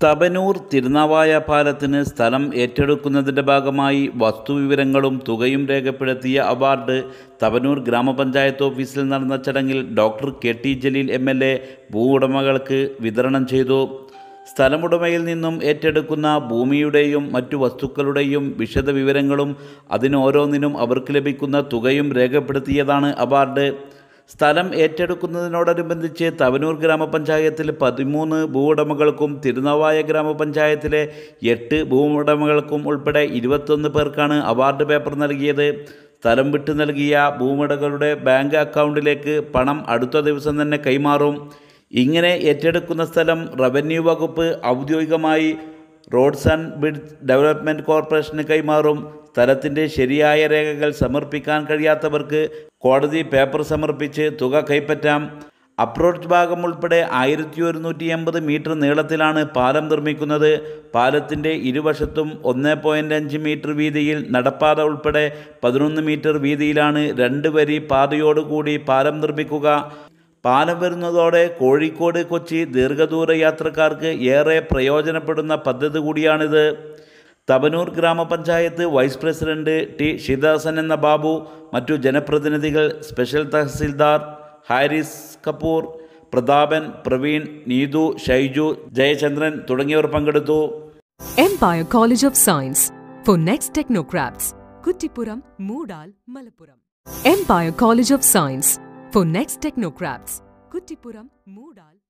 തപനൂർ തിരുനാവായ പാലത്തിന് സ്ഥലം ഏറ്റെടുക്കുന്നതിൻ്റെ ഭാഗമായി വസ്തുവിവരങ്ങളും തുകയും രേഖപ്പെടുത്തിയ അവാർഡ് തപനൂർ ഗ്രാമപഞ്ചായത്ത് ഓഫീസിൽ നടന്ന ചടങ്ങിൽ doctor K T Jaleel M L A ഭൂവുടമകൾക്ക് വിതരണം ചെയ്തു സ്ഥലമുടമയിൽ നിന്നും ഏറ്റെടുക്കുന്ന ഭൂമിയുടെയും മറ്റു വസ്തുക്കളുടെയും വിശദ വിവരങ്ങളും അതിനോരോന്നിനും അവർക്ക് ലഭിക്കുന്ന തുകയും രേഖപ്പെടുത്തിയതാണ് അവാർഡ് സ്ഥലം ഏറ്റെടുക്കുന്നതിനോടനുബന്ധിച്ച് തവനൂർ ഗ്രാമപഞ്ചായത്തിൽ പതിമൂന്ന് ഭൂവുടമകൾക്കും തിരുനാവായ ഗ്രാമപഞ്ചായത്തിലെ എട്ട് ഭൂവുടമകൾക്കും ഉൾപ്പെടെ ഇരുപത്തൊന്ന് പേർക്കാണ് അവാർഡ് പേപ്പർ നൽകിയത് സ്ഥലം വിട്ടു നൽകിയ ഭൂവുടമകളുടെ ബാങ്ക് അക്കൗണ്ടിലേക്ക് പണം അടുത്ത ദിവസം തന്നെ കൈമാറും ഇങ്ങനെ ഏറ്റെടുക്കുന്ന സ്ഥലം റവന്യൂ വകുപ്പ് ഔദ്യോഗികമായി റോഡ്സ് ആൻഡ് ബ്രിഡ്ജ് ഡെവലപ്മെൻറ്റ് കോർപ്പറേഷന് കൈമാറും സ്ഥലത്തിൻ്റെ ശരിയായ രേഖകൾ സമർപ്പിക്കാൻ കഴിയാത്തവർക്ക് കോടതി പേപ്പർ സമർപ്പിച്ച് തുക കൈപ്പറ്റാം അപ്രോച്ച് ഭാഗം ഉൾപ്പെടെ ആയിരത്തി ഒരുന്നൂറ്റി എൺപത് മീറ്റർ നീളത്തിലാണ് പാലം നിർമ്മിക്കുന്നത് പാലത്തിൻ്റെ ഇരുവശത്തും ഒന്ന് പോയിൻ്റ് അഞ്ച് മീറ്റർ വീതിയിൽ നടപ്പാത ഉൾപ്പെടെ പതിനൊന്ന് മീറ്റർ വീതിയിലാണ് രണ്ട് വരി പാതയോടുകൂടി പാലം നിർമ്മിക്കുക പാലം വരുന്നതോടെ കോഴിക്കോട് കൊച്ചി ദീർഘദൂര യാത്രക്കാർക്ക് ഏറെ പ്രയോജനപ്പെടുന്ന പദ്ധതി കൂടിയാണിത് തവനൂർ ഗ്രാമപഞ്ചായത്ത് വൈസ് പ്രസിഡന്റ് ടി ഷിദാസൻ എന്ന ബാബു മറ്റു ജനപ്രതിനിധികൾ സ്പെഷ്യൽ തഹസിൽദാർ ഹാരിസ് കപൂർ പ്രതാപൻ പ്രവീൺ നീതു ഷൈജു ജയചന്ദ്രൻ തുടങ്ങിയവർ പങ്കെടുത്തു Empire College of Science for next technocrats. Kuttipuram, Moodal, Malappuram. Empire College of Science for next technocrats. Kuttipuram, Moodal.